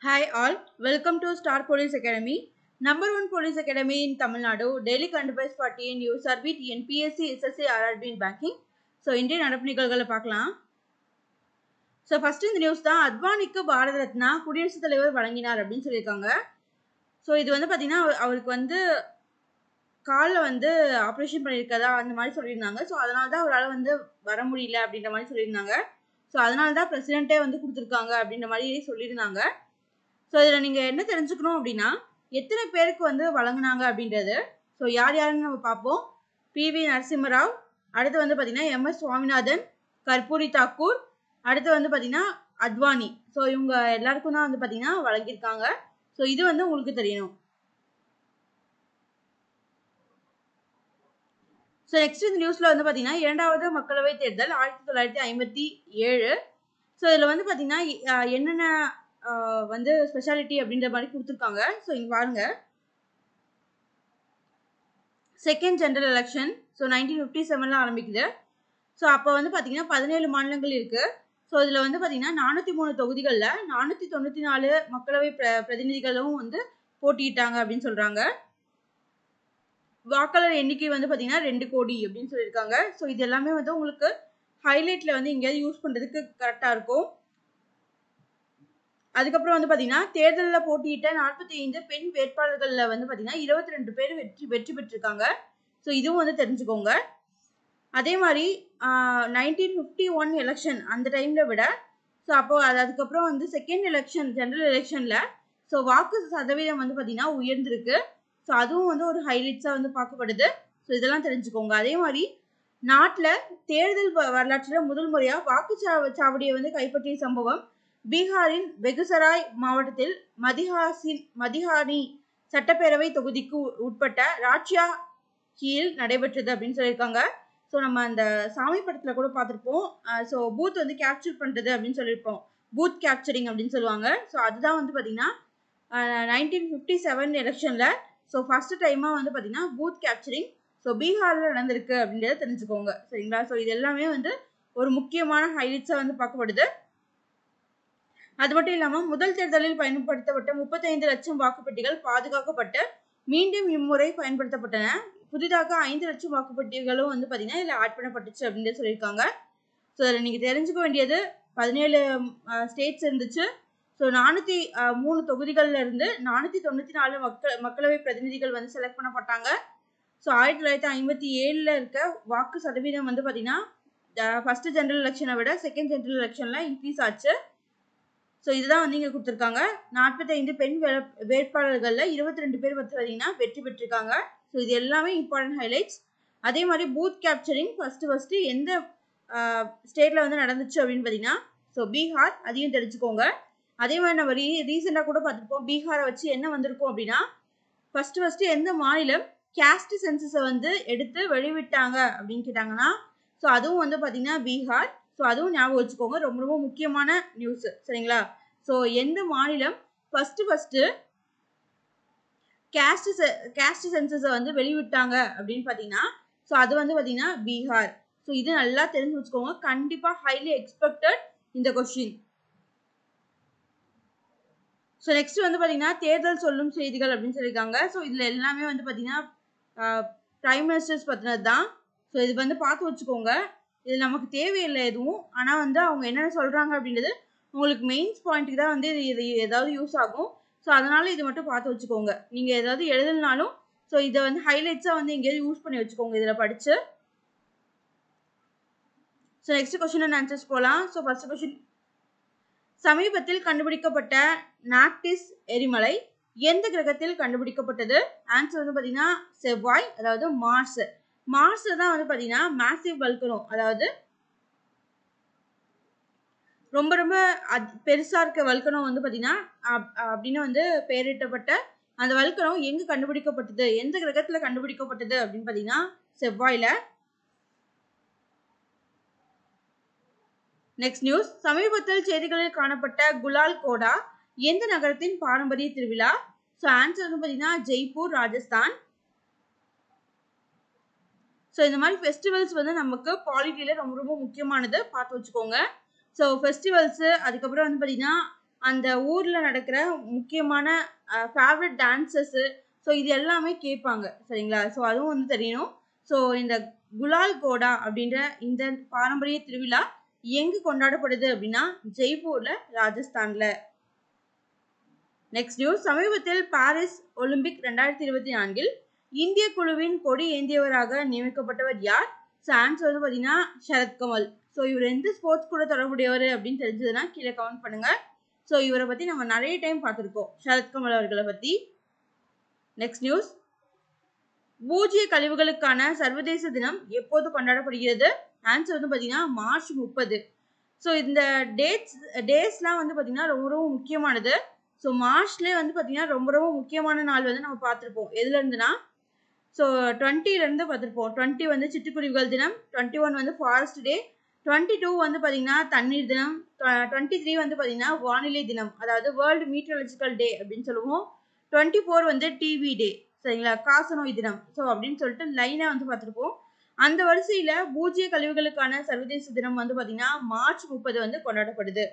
Hi all, welcome to Star Police Academy, number one police academy in Tamil Nadu, daily current affairs for TNU, Survey, NPSC, SSC, RRB in banking. So இன்றைய நடப்பு நிகழ்வுகளை பார்க்கலாம் so first இந்த news தான் அத்வானிக்கு பாரத ரத்னா குடியரசுத் தலைவர் வழங்கினார் அப்படின்னு சொல்லியிருக்காங்க ஸோ இது வந்து பார்த்தீங்கன்னா அவர்- அவருக்கு வந்து காலில் வந்து ஆப்ரேஷன் பண்ணியிருக்கதா அந்த மாதிரி சொல்லியிருந்தாங்க ஸோ அதனால தான் அவரால் வந்து வர முடியல அப்படின்ற மாதிரி சொல்லியிருந்தாங்க ஸோ அதனால தான் பிரசிடென்ட்டே வந்து கொடுத்துருக்காங்க அப்படின்ற மாதிரி சொல்லியிருந்தாங்க ஸோ இதில் நீங்கள் என்ன தெரிஞ்சுக்கணும் அப்படின்னா எத்தனை பேருக்கு வந்து வழங்குனாங்க அப்படின்றது ஸோ யார் யாருன்னு நம்ம பார்ப்போம் பிவி நரசிம்மராவ் அடுத்து வந்து பார்த்தீங்கன்னா எம்எஸ் சுவாமிநாதன் கற்பூரி தாக்கூர் அடுத்து வந்து பார்த்தீங்கன்னா அத்வானி ஸோ இவங்க எல்லாருக்கும் தான் வந்து பார்த்தீங்கன்னா வழங்கியிருக்காங்க ஸோ இது வந்து உங்களுக்கு தெரியணும் ஸோ நெக்ஸ்ட் இந்த நியூஸில் வந்து பார்த்தீங்கன்னா இரண்டாவது மக்களவைத் தேர்தல் ஆயிரத்தி தொள்ளாயிரத்தி ஐம்பத்தி ஏழு ஸோ இதில் வந்து பார்த்தீங்கன்னா அஹ், என்னென்ன அஹ், வந்து ஸ்பெஷாலிட்டி அப்படின்ற மாதிரி கொடுத்துருக்காங்க ஸோ இங்கே பாருங்க second general election so nineteen fifty செவனில் ஆரம்பிக்குது ஸோ அப்போ வந்து பார்த்தீங்கன்னா பதினேழு மாநிலங்கள் இருக்குது ஸோ இதில் வந்து பார்த்தீங்கன்னா நானூற்றி மூணு தொகுதிகளில் நானூற்றி தொண்ணூற்றி நாலு மக்களவை பிர பிரதிநிதிகளும் வந்து போட்டியிட்டாங்க அப்படின்னு சொல்கிறாங்க வாக்காளர் எண்ணிக்கை வந்து பார்த்தீங்கன்னா ரெண்டு கோடி அப்படின்னு சொல்லியிருக்காங்க ஸோ இது எல்லாமே வந்து உங்களுக்கு ஹைலைட்டில் வந்து எங்கேயாவது யூஸ் பண்ணுறதுக்கு கரெக்டாக இருக்கும் அதுக்கப்புறம் வந்து பார்த்தீங்கன்னா தேர்தலில் போட்டியிட்ட நாற்பத்தி ஐந்து பெண் வேட்பாளர்களில் வந்து பார்த்தீங்கன்னா இருபத்தி ரெண்டு பேர் வெற்றி வெற்றி பெற்றிருக்காங்க ஸோ இதுவும் வந்து தெரிஞ்சுக்கோங்க அதே மாதிரி நைன்டீன் ஃபிஃப்டி ஒன் எலெக்ஷன் அந்த டைமில் விட ஸோ அப்போ அது அதுக்கப்புறம் வந்து செகண்ட் எலெக்ஷன் ஜெனரல் எலெக்ஷனில் ஸோ வாக்கு சதவீதம் வந்து பார்த்தீங்கன்னா உயர்ந்திருக்கு ஸோ அதுவும் வந்து ஒரு ஹைலைட்ஸாக வந்து பார்க்கப்படுது ஸோ இதெல்லாம் தெரிஞ்சுக்கோங்க அதே மாதிரி நாட்டில் தேர்தல் வ- வரலாற்றில் முதல் முறையாக வாக்குச்சாவ சாவடியை வந்து கைப்பற்றிய சம்பவம் பீகாரின் பெகுசராய் மாவட்டத்தில் மதிஹாசின் மதிஹானி சட்டப்பேரவை தொகுதிக்கு உ- உட்பட்ட ராட்சியா கீழ் நடைபெற்றது அப்படின்னு சொல்லியிருக்காங்க ஸோ நம்ம அந்த சாமி படத்தில் கூட பார்த்துருப்போம் ஸோ பூத் வந்து கேப்சர் பண்ணுறது அப்படின்னு சொல்லியிருப்போம் பூத் கேப்சரிங் அப்படின்னு சொல்லுவாங்க ஸோ அதுதான் வந்து பார்த்தீங்கன்னா நைன்டீன் ஃபிஃப்டி செவன் எலெக்ஷனில் ஸோ ஃபர்ஸ்ட் டைமாக வந்து பார்த்தீங்கன்னா பூத் கேப்சரிங் ஸோ பீகாரில் நடந்திருக்கு அப்படின்றத தெரிஞ்சுக்கோங்க சரிங்களா ஸோ இது எல்லாமே வந்து ஒரு முக்கியமான ஹைலைட்ஸாக வந்து பார்க்கப்படுது அது மட்டும் இல்லாமல் முதல் தேர்தலில் பயன்படுத்தப்பட்ட முப்பத்தைந்து லட்சம் வாக்குப்பெட்டிகள் பாதுகாக்கப்பட்டு மீண்டும் இம்முறை பயன்படுத்தப்பட்டன புதிதாக ஐந்து லட்சம் வாக்குப்பெட்டிகளும் வந்து பார்த்தீங்கன்னா இதில் ஆட் பண்ணப்பட்டுச்சு அப்படின்னு சொல்லியிருக்காங்க ஸோ இதில் நீங்கள் தெரிஞ்சுக்க வேண்டியது பதினேழு ஸ்டேட்ஸ் இருந்துச்சு ஸோ நானூற்றி மூணு தொகுதிகளில் இருந்து நானூற்றி தொண்ணூற்றி நாலு மக்கள் மக்களவை பிரதிநிதிகள் வந்து செலக்ட் பண்ணப்பட்டாங்க ஸோ ஆயிரத்தி தொள்ளாயிரத்தி ஐம்பத்தி ஏழில் இருக்க வாக்கு சதவீதம் வந்து பார்த்தீங்கன்னா ஃபஸ்ட்டு ஜென்ரல் எலெக்ஷனை விட செகண்ட் ஜென்ரல் எலெக்ஷனில் இன்க்ரீஸ் ஆச்சு ஸோ இதுதான் வந்து இங்கே கொடுத்துருக்காங்க நாற்பத்தைந்து பெண் வே- வேட்பாளர்களில் இருபத்தி ரெண்டு பேர் வந்து பார்த்தீங்கன்னா வெற்றி பெற்றிருக்காங்க ஸோ இது எல்லாமே இம்பார்ட்டன்ட் ஹைலைட்ஸ் அதே மாதிரி பூத் கேப்சரிங் ஃபஸ்ட்டு ஃபஸ்ட்டு எந்த ஸ்டேட்டில் வந்து நடந்துச்சு அப்படின்னு பார்த்தீங்கன்னா ஸோ பீகார் அதையும் தெரிஞ்சுக்கோங்க அதே மாதிரி நம்ம ரீ ரீசெண்டாக கூட பார்த்துருப்போம் பீகாரை வச்சு என்ன வந்திருக்கும் அப்படின்னா ஃபஸ்ட்டு ஃபஸ்ட்டு எந்த மாநிலம் கேஸ்ட் சென்சஸை வந்து எடுத்து வெளிவிட்டாங்க அப்படின்னு கேட்டாங்கன்னா ஸோ அதுவும் வந்து பார்த்தீங்கன்னா பீகார் ஸோ அதுவும் ஞாபகம் வச்சுக்கோங்க ரொம்ப ரொம்ப முக்கியமான நியூஸ் சரிங்களா ஸோ எந்த மாநிலம் ஃபஸ்ட்டு ஃபஸ்ட்டு கேஸ்ட் கேஸ்ட் சென்சஸை வந்து வெளிவிட்டாங்க அப்படின்னு பார்த்தீங்கன்னா ஸோ அது வந்து பார்த்தீங்கன்னா பீகார் ஸோ இது நல்லா தெரிஞ்சு வச்சுக்கோங்க கண்டிப்பாக ஹைலி எக்ஸ்பெக்டட் இந்த கொஷின் ஸோ நெக்ஸ்ட் வந்து பார்த்தீங்கன்னா தேர்தல் சொல்லும் செய்திகள் அப்படின்னு சொல்லியிருக்காங்க ஸோ இதில் எல்லாமே வந்து பார்த்தீங்கன்னா ப்ரைம் மினிஸ்டர்ஸ் பற்றினது தான் ஸோ இது வந்து பார்த்து வச்சுக்கோங்க இது நமக்கு தேவையில்லை எதுவும் ஆனால் வந்து அவங்க என்னென்ன சொல்கிறாங்க அப்படின்றது உங்களுக்கு மெயின்ஸ் பாயிண்ட்டுக்கு தான் வந்து இது இது ஏதாவது யூஸ் ஆகும் ஸோ அதனால் இது மட்டும் பார்த்து வச்சுக்கோங்க நீங்கள் ஏதாவது எழுதலனாலும் ஸோ இதை வந்து ஹைலைட்ஸாக வந்து எங்கேயாவது யூஸ் பண்ணி வச்சுக்கோங்க இதில் படித்து so next question and answers போகலாம் ஸோ ஃபர்ஸ்ட் கொஷின் சமீபத்தில் கண்டுபிடிக்கப்பட்ட நாக்டிஸ் எரிமலை எந்த கிரகத்தில் கண்டுபிடிக்கப்பட்டது ஆன்சர் வந்து பார்த்தீங்கன்னா செவ்வாய் அதாவது மார்ஸ் மார்ஸ் தான் வந்து பார்த்தீங்கன்னா மேசிவ் வல்கனோ அதாவது ரொம்ப ரொம்ப அத் பெருசாக இருக்க வல்கனோ வந்து பார்த்தீங்கன்னா அப்- அப்படின்னு வந்து பெயரிட்டப்பட்ட அந்த வல்கனோ எங்கே கண்டுபிடிக்கப்பட்டது எந்த கிரகத்தில் கண்டுபிடிக்கப்பட்டது அப்படின்னு பார்த்தீங்கன்னா செவ்வாயில் நெக்ஸ்ட் நியூஸ் சமீபத்தில் செய்திகளில் காணப்பட்ட குலால் கோடா எந்த நகரத்தின் பாரம்பரிய திருவிழா ஸோ ஆன்சர் வந்து பார்த்தீங்கன்னா ஜெய்ப்பூர் ராஜஸ்தான் ஸோ இந்த மாதிரி ஃபெஸ்டிவல்ஸ் வந்து நமக்கு பாலிட்டியில் ரொம்ப ரொம்ப முக்கியமானது பார்த்து வச்சுக்கோங்க ஸோ ஃபெஸ்டிவல்ஸு அதுக்கப்புறம் வந்து பார்த்தீங்கன்னா அந்த ஊரில் நடக்கிற முக்கியமான ஃபேவரட் டான்சஸ்ஸு ஸோ இது எல்லாமே கேட்பாங்க சரிங்களா ஸோ அதுவும் வந்து தெரியணும் ஸோ இந்த குலால் கோடா அப்படின்ற இந்த பாரம்பரிய திருவிழா எங்கு கொண்டாடப்படுது அப்படின்னா ஜெய்ப்பூர்ல ராஜஸ்தான்ல நெக்ஸ்ட் நியூஸ் சமீபத்தில் பாரிஸ் ஒலிம்பிக் ரெண்டாயிரத்தி இருபத்தி நான்கில் இந்திய குழுவின் கொடி ஏந்தியவராக நியமிக்கப்பட்டவர் யார் ஸோ ஆன்சர் வந்து பார்த்தீங்கன்னா சரத்கமல் ஸோ இவர் எந்த ஸ்போர்ட்ஸ் கூட தொடர்புடையவர் அப்படின்னு தெரிஞ்சதுன்னா கீழே கமெண்ட் பண்ணுங்க ஸோ இவரை பற்றி நம்ம நிறைய டைம் பார்த்துருக்கோம் சரத்கமல் அவர்களை பற்றி நெக்ஸ்ட் நியூஸ் பூஜ்ய கழிவுகளுக்கான சர்வதேச தினம் எப்போது கொண்டாடப்படுகிறது ஆன்சர் வந்து பார்த்தீங்கன்னா மார்ச் முப்பது ஸோ இந்த டேட்ஸ் டேஸ்லாம் வந்து பார்த்தீங்கன்னா ரொம்ப ரொம்ப முக்கியமானது ஸோ மார்ச்லேயே வந்து பார்த்தீங்கன்னா ரொம்ப ரொம்ப முக்கியமான நாள் வந்து நம்ம பார்த்துருப்போம் எதுலேருந்துனா ஸோ டுவெண்ட்டிலேருந்து பார்த்துருப்போம் டுவெண்ட்டி வந்து சிட்டுக்குருவிகள் தினம் டுவெண்ட்டி ஒன் வந்து ஃபாரஸ்ட் டே டுவெண்ட்டி டூ வந்து பார்த்தீங்கன்னா தண்ணீர் தினம் டுவெண்ட்டி த்ரீ வந்து பார்த்தீங்கன்னா வானிலை தினம் அதாவது வேர்ல்டு மீட்ரலஜிக்கல் டே அப்படின்னு சொல்லுவோம் டுவெண்ட்டி ஃபோர் வந்து டிவி டே சரிங்களா காசநோய் தினம் ஸோ அப்படின்னு சொல்லிட்டு லைனாக வந்து பார்த்துருப்போம் அந்த வரிசையில் பூஜ்ய கழிவுகளுக்கான சர்வதேச தினம் வந்து பார்த்தீங்கன்னா மார்ச் முப்பது வந்து கொண்டாடப்படுது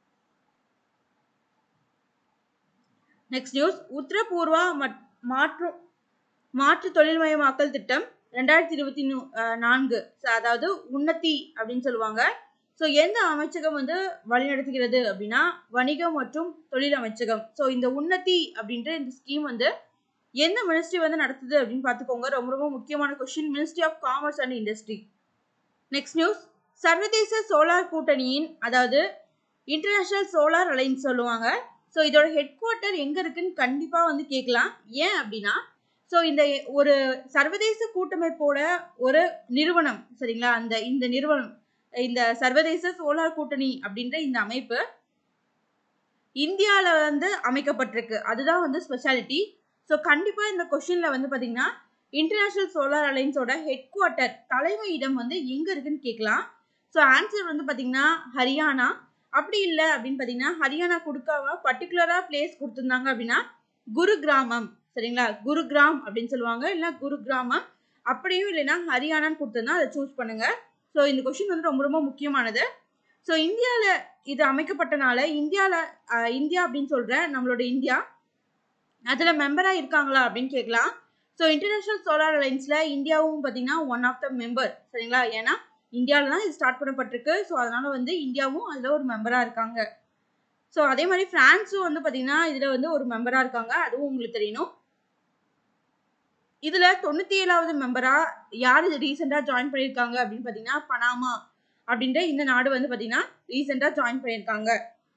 நெக்ஸ்ட் நியூஸ் உத்தரபூர்வா மாற்று மாற்று தொழில்மயமாக்கல் திட்டம் ரெண்டாயிரத்தி இருபத்தி நான்கு அதாவது உன்னதி அப்படின்னு சொல்லுவாங்க ஸோ எந்த அமைச்சகம் வந்து வழிநடத்துகிறது அப்படின்னா வணிகம் மற்றும் தொழில் அமைச்சகம் ஸோ இந்த உன்னதி அப்படின்ற இந்த ஸ்கீம் வந்து எந்த மினிஸ்ட்ரி வந்து நடத்துது அப்படின்னு பார்த்துக்கோங்க ரொம்ப ரொம்ப முக்கியமான question ministry of commerce and industry next news சர்வதேச சோலார் கூட்டணியின் அதாவது இன்டர்நேஷனல் சோலார் அலைன்ஸ் சொல்லுவாங்க ஸோ இதோட ஹெட் குவார்ட்டர் எங்கே இருக்குன்னு கண்டிப்பாக வந்து கேட்கலாம் ஏன் அப்படின்னா ஸோ இந்த ஒரு சர்வதேச கூட்டமைப்போட ஒரு நிறுவனம் சரிங்களா அந்த இந்த நிறுவனம் இந்த சர்வதேச சோலார் கூட்டணி அப்படின்ற இந்த அமைப்பு இந்தியாவில் வந்து அமைக்கப்பட்டிருக்கு அதுதான் வந்து ஸ்பெஷாலிட்டி ஸோ கண்டிப்பாக இந்த கொஷினில் வந்து பார்த்தீங்கன்னா இன்டர்நேஷ்னல் சோலார் அலைன்ஸோட ஹெட் குவார்ட்டர் தலைமை இடம் வந்து எங்கே இருக்குன்னு கேட்கலாம் ஸோ ஆன்சர் வந்து பார்த்தீங்கன்னா ஹரியானா அப்படி இல்லை அப்படின்னு பார்த்தீங்கன்னா ஹரியானா கொடுக்காம பர்டிகுலராக பிளேஸ் கொடுத்துருந்தாங்க அப்படின்னா குரு கிராமம் சரிங்களா குருகிராம் அப்படின்னு சொல்லுவாங்க இல்லை குரு கிராமம் அப்படியும் இல்லைன்னா ஹரியானான்னு கொடுத்துருந்தா அதை சூஸ் பண்ணுங்க ஸோ இந்த கொஷின் வந்து ரொம்ப ரொம்ப முக்கியமானது ஸோ இந்தியாவில் இது அமைக்கப்பட்டனால இந்தியாவில் இந்தியா அப்படின்னு சொல்கிற நம்மளோட இந்தியா அதில் மெம்பராக இருக்காங்களா அப்படின்னு கேட்கலாம் ஸோ இன்டர்நேஷ்னல் சோலார் அலைன்ஸில் இந்தியாவும் பார்த்தீங்கன்னா ஒன் ஆஃப் த மெம்பர் சரிங்களா ஏன்னா இந்தியாவில் தான் இது ஸ்டார்ட் பண்ணப்பட்டிருக்கு ஸோ அதனால வந்து இந்தியாவும் அதில் ஒரு மெம்பராக இருக்காங்க ஸோ அதே மாதிரி ஃப்ரான்ஸும் வந்து பார்த்தீங்கன்னா இதில் வந்து ஒரு மெம்பராக இருக்காங்க அதுவும் உங்களுக்கு தெரியணும் இதில் தொண்ணூற்றி ஏழாவது மெம்பராக யார் ரீசெண்டாக ஜாயின் பண்ணியிருக்காங்க அப்படின்னு பார்த்தீங்கன்னா பனாமா அப்படின்ற இந்த நாடு வந்து பார்த்தீங்கன்னா ரீசெண்டாக ஜாயின் பண்ணியிருக்காங்க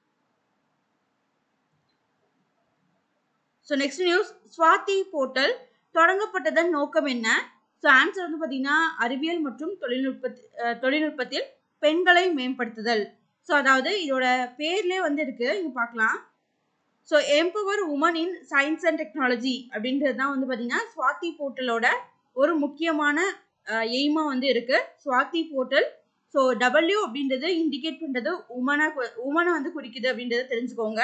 so next news Swati portal தொடங்கப்பட்டதன் நோக்கம் என்ன ஸோ ஆன்சர் வந்து பார்த்தீங்கன்னா அறிவியல் மற்றும் தொழில்நுட்ப தொழில்நுட்பத்தில் பெண்களை மேம்படுத்துதல் ஸோ அதாவது இதோட பேர்லேயே வந்து இருக்கு இங்கே பார்க்கலாம் so empower women in science and technology அப்படின்றது தான் வந்து பார்த்தீங்கன்னா ஸ்வாதி போர்ட்டலோட ஒரு முக்கியமான எய்மாக வந்து இருக்கு ஸ்வாதி போர்ட்டல் ஸோ டபிள்யூ அப்படின்றது இண்டிகேட் பண்ணுறது உமனை உமனை வந்து குறிக்குது அப்படின்றத தெரிஞ்சுக்கோங்க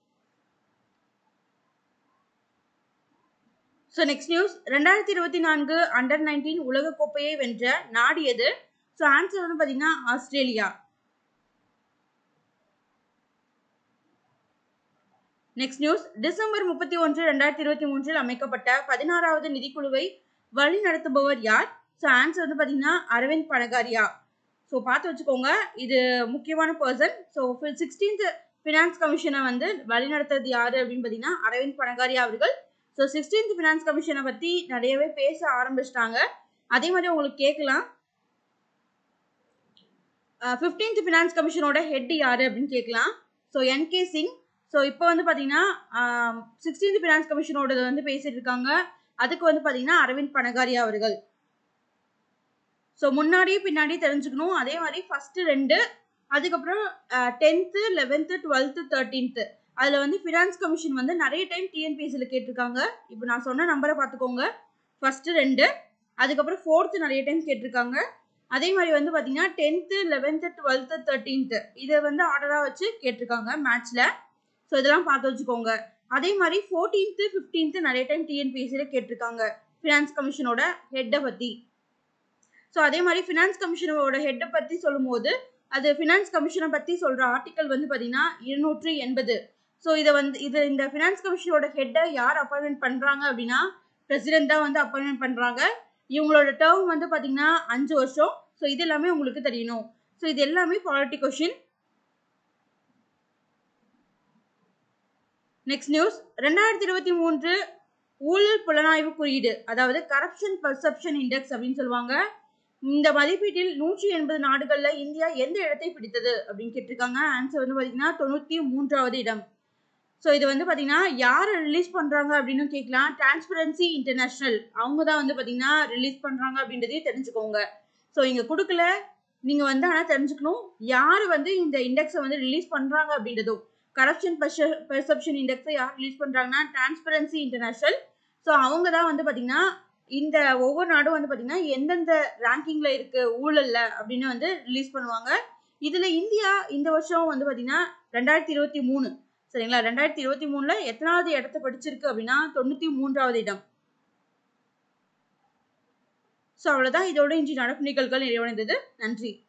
ஸோ நெக்ஸ்ட் நியூஸ் ரெண்டாயிரத்தி இருபத்தி நான்கு அண்டர் நைன்டீன் உலகக்கோப்பையை வென்ற நாடு எது ஸோ ஆன்சர் வந்து பார்த்தீங்கன்னா ஆஸ்திரேலியா நெக்ஸ்ட் நியூஸ் டிசம்பர் முப்பத்தி ஒன்று ரெண்டாயிரத்தி இருபத்தி மூன்றில் அமைக்கப்பட்ட பதினாறாவது நிதிக்குழுவை வழி நடத்துபவர் யார் ஸோ ஆன்சர் வந்து பார்த்தீங்கன்னா அரவிந்த் பனகாரியா ஸோ பார்த்து வச்சுக்கோங்க இது முக்கியமான பர்சன் ஸோ சிக்ஸ்டீன்த் ஃபினான்ஸ் கமிஷனை வந்து வழி நடத்துறது யார் அப்படின்னு பார்த்தீங்கன்னா அரவிந்த் பனகாரியா அவர்கள் ஸோ சிக்ஸ்டீன்த் ஃபினான்ஸ் கமிஷனை பற்றி நிறையவே பேச ஆரம்பிச்சிட்டாங்க அதே மாதிரி உங்களுக்கு கேட்கலாம் ஃபிஃப்டீன்த் ஃபினான்ஸ் கமிஷனோட ஹெட் யார் அப்படின்னு கேட்கலாம் ஸோ என்கே சிங் ஸோ இப்போ வந்து பார்த்தீங்கன்னா சிக்ஸ்டீன்த் ஃபினான்ஸ் கமிஷனோட வந்து பேசிட்டு இருக்காங்க அதுக்கு வந்து பார்த்தீங்கன்னா அரவிந்த் பனகாரியா அவர்கள் ஸோ முன்னாடியே பின்னாடி தெரிஞ்சுக்கணும் அதே மாதிரி ஃபஸ்ட்டு ரெண்டு அதுக்கப்புறம் டென்த்து லெவன்த்து டுவெல்த்து தேர்ட்டீன்த்து அதில் வந்து ஃபினான்ஸ் கமிஷன் வந்து நிறைய டைம் டிஎன்பிஎஸ்சியில் கேட்டிருக்காங்க இப்போ நான் சொன்ன நம்பரை பார்த்துக்கோங்க ஃபஸ்ட்டு ரெண்டு அதுக்கப்புறம் ஃபோர்த்து நிறைய டைம் கேட்டிருக்காங்க அதே மாதிரி வந்து பார்த்தீங்கன்னா டென்த்து லெவன்த்து டுவெல்த்து தேர்ட்டீன்த்து இதை வந்து ஆர்டராக வச்சு கேட்டிருக்காங்க மேட்ச்சில் ஸோ இதெல்லாம் பார்த்து வச்சுக்கோங்க அதே மாதிரி ஃபோர்டீன்த்து ஃபிஃப்டீன்த்து நிறைய டைம் டிஎன்பிஎஸ்சியில் கேட்டிருக்காங்க ஃபினான்ஸ் கமிஷனோட ஹெட்டை பற்றி ஸோ அதே மாதிரி ஃபினான்ஸ் கமிஷனோட ஹெட்டை பற்றி சொல்லும்போது அது ஃபினான்ஸ் கமிஷனை பற்றி சொல்கிற ஆர்டிக்கல் வந்து பார்த்தீங்கன்னா இருநூற்று எண்பது ஸோ இதை வந்து இது இந்த ஃபினான்ஸ் கமிஷனோட ஹெட்டை யார் அப்பாயின்மெண்ட் பண்ணுறாங்க அப்படின்னா பிரசிடென்ட் தான் வந்து அப்பாயின்மெண்ட் பண்ணுறாங்க இவங்களோட டேர்ம் வந்து பார்த்தீங்கன்னா அஞ்சு வருஷம் ஸோ இது எல்லாமே உங்களுக்கு தெரியணும் ஸோ இது எல்லாமே பாலிட்டி கொஷின் நெக்ஸ்ட் நியூஸ் ரெண்டாயிரத்தி இருபத்தி மூன்று ஊழல் புலனாய்வு குறியீடு அதாவது கரப்ஷன் பர்செப்ஷன் இண்டெக்ஸ் அப்படின்னு சொல்லுவாங்க இந்த மதிப்பீட்டில் நூற்றி எண்பது நாடுகள்ல இந்தியா எந்த இடத்தை பிடித்தது அப்படின்னு கேட்டிருக்காங்க ஆன்சர் வந்து பார்த்தீங்கன்னா தொண்ணூற்றி மூன்றாவது இடம் ஸோ இது வந்து பார்த்தீங்கன்னா யார் ரிலீஸ் பண்ணுறாங்க அப்படின்னு கேட்கலாம் டிரான்ஸ்பரன்சி இன்டர்நேஷ்னல் அவங்க தான் வந்து பார்த்தீங்கன்னா ரிலீஸ் பண்ணுறாங்க அப்படின்றதையும் தெரிஞ்சுக்கோங்க ஸோ இங்கே கொடுக்கல நீங்கள் வந்து ஆனால் தெரிஞ்சுக்கணும் யார் வந்து இந்த இண்டெக்ஸை வந்து ரிலீஸ் பண்ணுறாங்க அப்படின்றதும் கரப்ஷன் பெர்செப்ஷன் இண்டெக்ஸை யார் ரிலீஸ் பண்ணுறாங்கன்னா டிரான்ஸ்பரன்சி இன்டர்நேஷ்னல் ஸோ அவங்க தான் வந்து பார்த்தீங்கன்னா இந்த ஒவ்வொரு நாடும் வந்து பார்த்தீங்கன்னா எந்தெந்த ரேங்கிங்கில் இருக்குது ஊழலில் அப்படின்னு வந்து ரிலீஸ் பண்ணுவாங்க இதில் இந்தியா இந்த வருஷம் வந்து பார்த்தீங்கன்னா ரெண்டாயிரத்தி இருபத்தி மூணு சரிங்களா ரெண்டாயிரத்தி இருபத்தி மூணில் எத்தனாவது இடத்த படிச்சிருக்கு அப்படின்னா தொண்ணூற்றி மூன்றாவது இடம் ஸோ அவ்வளோதான் இதோட இன்று நடப்பு நிகழ்வுகள் நிறைவடைந்தது நன்றி